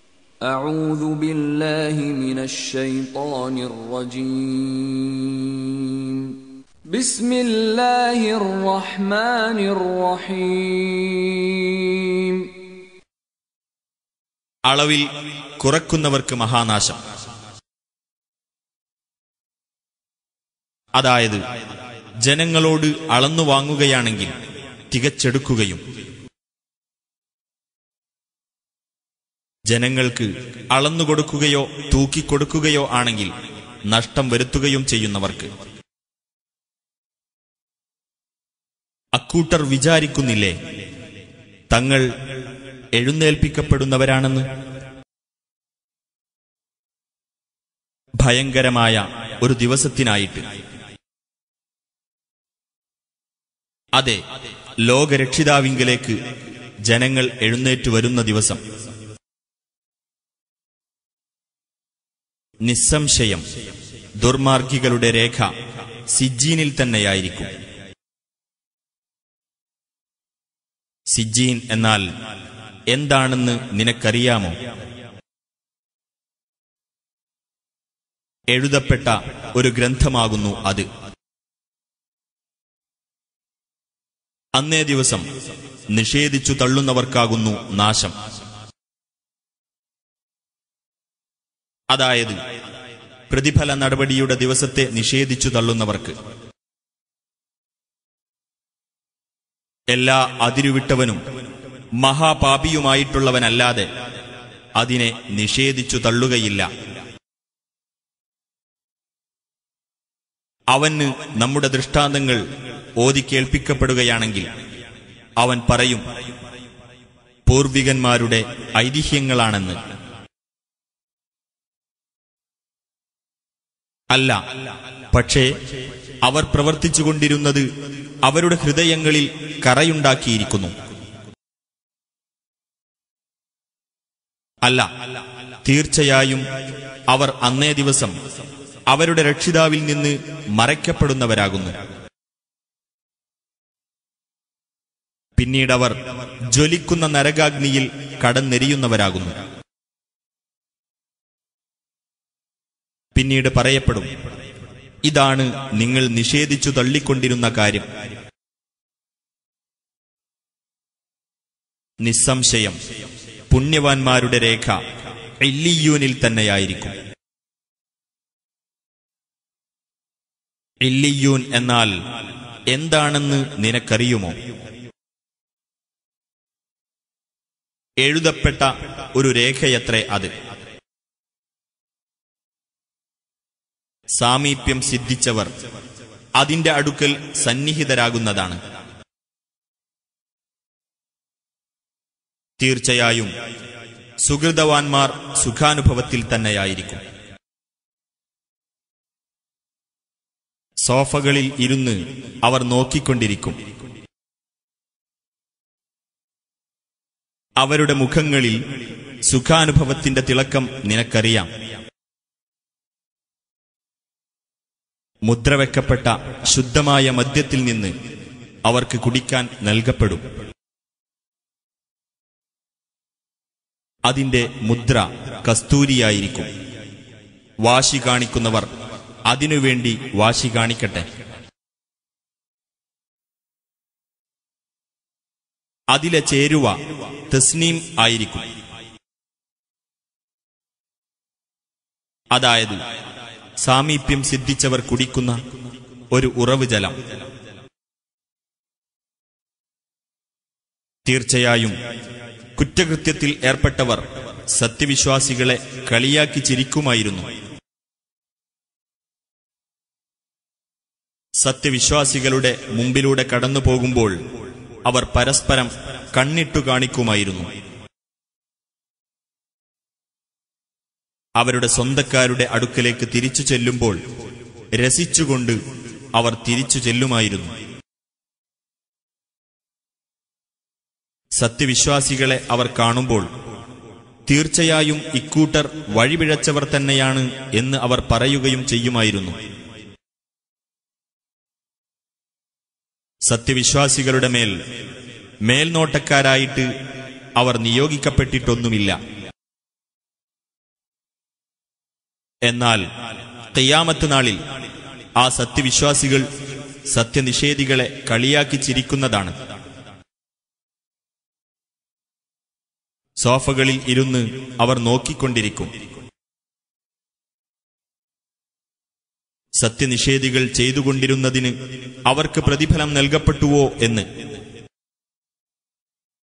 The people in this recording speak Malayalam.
أعوذ بالله من الشيطان الرجيم بسم الله الرحمن الرحيم അളവിൽ കുറക്കുന്നവർക്ക് മഹാനാശം അതായത് ജനങ്ങളോട് അളന്നു വാങ്ങുകയാണെങ്കിൽ തികച്ചെടുക്കുകയും ജനങ്ങൾക്ക് അളന്നുകൊടുക്കുകയോ തൂക്കിക്കൊടുക്കുകയോ ആണെങ്കിൽ നഷ്ടം വരുത്തുകയും ചെയ്യുന്നവർക്ക് അക്കൂട്ടർ വിചാരിക്കുന്നില്ലേ തങ്ങൾ എഴുന്നേൽപ്പിക്കപ്പെടുന്നവരാണെന്ന് ഭയങ്കരമായ ഒരു ദിവസത്തിനായിട്ട് അതെ ലോകരക്ഷിതാവിങ്കലേക്ക് ജനങ്ങൾ എഴുന്നേറ്റു വരുന്ന ദിവസം നിസ്സംശയം ദുർമാർഗികളുടെ രേഖ സിജീനിൽ തന്നെയായിരിക്കും സിജീൻ എന്നാൽ എന്താണെന്ന് നിനക്കറിയാമോ എഴുതപ്പെട്ട ഒരു ഗ്രന്ഥമാകുന്നു അത് അന്നേ ദിവസം നിഷേധിച്ചു തള്ളുന്നവർക്കാകുന്നു നാശം അതായത് പ്രതിഫല നടപടിയുടെ ദിവസത്തെ നിഷേധിച്ചു തള്ളുന്നവർക്ക് എല്ലാ അതിരുവിട്ടവനും മഹാപാപിയുമായിട്ടുള്ളവനല്ലാതെ അതിനെ നിഷേധിച്ചു തള്ളുകയില്ല അവന് നമ്മുടെ ദൃഷ്ടാന്തങ്ങൾ ഓതി കേൾപ്പിക്കപ്പെടുകയാണെങ്കിൽ അവൻ പറയും പൂർവികന്മാരുടെ ഐതിഹ്യങ്ങളാണെന്ന് അല്ല പക്ഷേ അവർ പ്രവർത്തിച്ചുകൊണ്ടിരുന്നത് അവരുടെ ഹൃദയങ്ങളിൽ കറയുണ്ടാക്കിയിരിക്കുന്നു അല്ല തീർച്ചയായും അവർ അന്നേ ദിവസം അവരുടെ രക്ഷിതാവിൽ നിന്ന് മറയ്ക്കപ്പെടുന്നവരാകുന്നു പിന്നീടവർ ജ്വലിക്കുന്ന നരകാഗ്നിയിൽ കടന്നെരിയുന്നവരാകുന്നു പിന്നീട് പറയപ്പെടും ഇതാണ് നിങ്ങൾ നിഷേധിച്ചു തള്ളിക്കൊണ്ടിരുന്ന കാര്യം നിസ്സംശയം പുണ്യവാന്മാരുടെ രേഖ ഇല്ലിയൂനിൽ തന്നെയായിരിക്കും ഇല്ലിയൂൻ എന്നാൽ എന്താണെന്ന് നിനക്കറിയുമോ എഴുതപ്പെട്ട ഒരു രേഖയത്രേ അത് സാമീപ്യം സിദ്ധിച്ചവർ അതിന്റെ അടുക്കൽ സന്നിഹിതരാകുന്നതാണ് തീർച്ചയായും സുഹൃതവാൻമാർ സുഖാനുഭവത്തിൽ തന്നെയായിരിക്കും സോഫകളിൽ ഇരുന്ന് അവർ നോക്കിക്കൊണ്ടിരിക്കും അവരുടെ മുഖങ്ങളിൽ സുഖാനുഭവത്തിന്റെ തിളക്കം നിനക്കറിയാം മുദ്രവെക്കപ്പെട്ട ശുദ്ധമായ മദ്യത്തിൽ നിന്ന് അവർക്ക് കുടിക്കാൻ നൽകപ്പെടും അതിന്റെ മുദ്ര കസ്തൂരിയായിരിക്കും വാശി കാണിക്കുന്നവർ അതിനുവേണ്ടി വാശി കാണിക്കട്ടെ അതിലെ ചേരുവ തസ്നീം ആയിരിക്കും അതായത് സാമീപ്യം സിദ്ധിച്ചവർ കുടിക്കുന്ന ഒരു ഉറവ് ജലം തീർച്ചയായും കുറ്റകൃത്യത്തിൽ ഏർപ്പെട്ടവർ സത്യവിശ്വാസികളെ കളിയാക്കി ചിരിക്കുമായിരുന്നു സത്യവിശ്വാസികളുടെ മുമ്പിലൂടെ കടന്നു പോകുമ്പോൾ അവർ പരസ്പരം കണ്ണിട്ടു കാണിക്കുമായിരുന്നു അവരുടെ സ്വന്തക്കാരുടെ അടുക്കലേക്ക് തിരിച്ചു ചെല്ലുമ്പോൾ രസിച്ചുകൊണ്ട് അവർ തിരിച്ചു ചെല്ലുമായിരുന്നു സത്യവിശ്വാസികളെ അവർ കാണുമ്പോൾ തീർച്ചയായും ഇക്കൂട്ടർ വഴിപിഴച്ചവർ തന്നെയാണ് എന്ന് അവർ പറയുകയും ചെയ്യുമായിരുന്നു സത്യവിശ്വാസികളുടെ മേൽ മേൽനോട്ടക്കാരായിട്ട് അവർ നിയോഗിക്കപ്പെട്ടിട്ടൊന്നുമില്ല എന്നാൽ കയ്യാമത്ത് നാളിൽ ആ സത്യവിശ്വാസികൾ സത്യനിഷേധികളെ കളിയാക്കി ചിരിക്കുന്നതാണ് സോഫകളിൽ ഇരുന്ന് അവർ നോക്കിക്കൊണ്ടിരിക്കും സത്യനിഷേധികൾ ചെയ്തുകൊണ്ടിരുന്നതിന് അവർക്ക് പ്രതിഫലം നൽകപ്പെട്ടുവോ എന്ന്